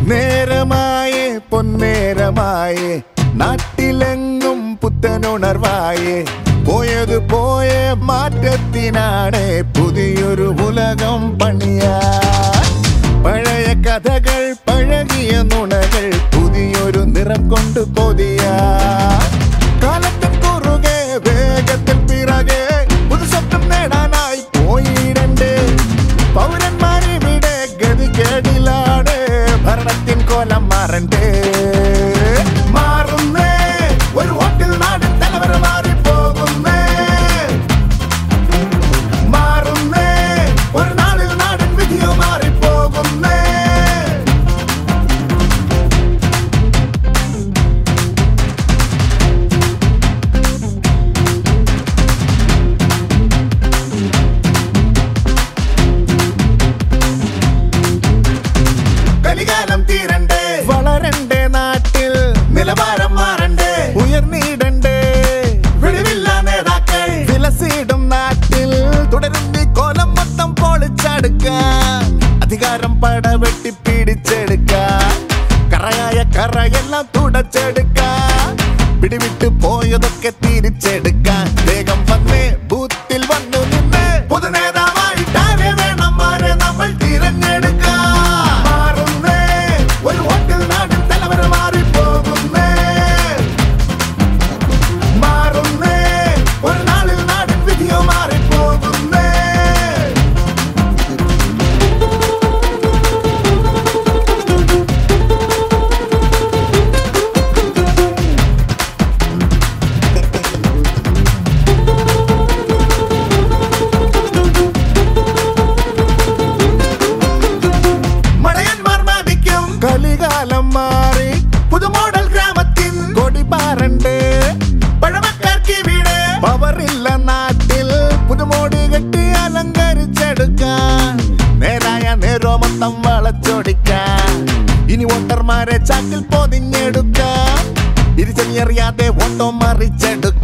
നേരമായേ പൊന്നേരമായേ നാട്ടിലെങ്ങും പുത്തനുണർവായേ പോയത് പോയ മാറ്റത്തിനാണ് പുതിയൊരു ഉലകം പണിയാ പഴയ കഥകൾ പഴകിയ നുണകൾ പുതിയൊരു നിറം കൊണ്ട് പൊതിയാ കാലത്തിൻ കുറുകെ വേഗത്തിൽ പിറകെ പുതുസ്വപ്നം നേടാനായി പോയിടണ്ടേ പൗരന്മാരിവിടെ ഗതികേടിലാണ് ഭരണത്തിൻ കോലം മാറണ്ടേ മാറുന്നേ ഒരു ഹോട്ടൽ നാടൻ തലവര മാറിപ്പോകുന്നേ മാറുന്നേ ഒരു നാളിൽ നാടൻ വിധിയോ മാറിപ്പോകുന്നേ കലികാലം തീരണ്ടേ വളരണ്ടേ നാട്ടിൽ നിലവാരം മാറണ്ടേ ഉയർന്നിടണ്ടേ വിളിവില്ല നേതാക്കൾ വിലസിടും നാട്ടിൽ തുടരും ഈ കോലം മൊത്തം പൊളിച്ചടുക്കാൻ അധികാരം പടവെട്ടി പിടിച്ചെടുക്കാൻ കറയായ കറയെല്ലാം തുടച്ചെടുക്കാൻ പിടിവിട്ട് പോയതൊക്കെ തിരിച്ചെടുക്കാൻ വേഗം വന്നേ ബൂത്തിൽ വന്നു നിന്ന് പൊതുനേതാവായിട്ടാരെ വേണം മാറെ നമ്മൾ തിരഞ്ഞെടുക്കാൻ മാറുന്നേ ഒരു ഹോട്ടൽ നാടൻ തലവര മാറിപ്പോകുന്നേ മാറുന്നേ ഒരു നാളിൽ നാടൻ വിധിയോ മാറിപ്പോകുന്നേ മടയന്മാർ മതിക്കും കലികാലം മാറി പുതുമോഡൽ ഗ്രാമത്തിൻ കൊടി പാറണ്ട് പഴമക്കാർക്ക് ഇവിടെ പവറില്ല നാട്ടിൽ പുതുമോടി കെട്ടി അലങ്കരിച്ചെടുക്കാൻ നേരായ നേരോ മൊത്തം വളച്ചൊടിക്കാൻ ഇനി വോട്ടർമാരെ ചാക്കിൽ പൊതിഞ്ഞെടുക്കാൻ തിരിച്ചറിയാതെ വോട്ടോ മറിച്ചെടുക്കാൻ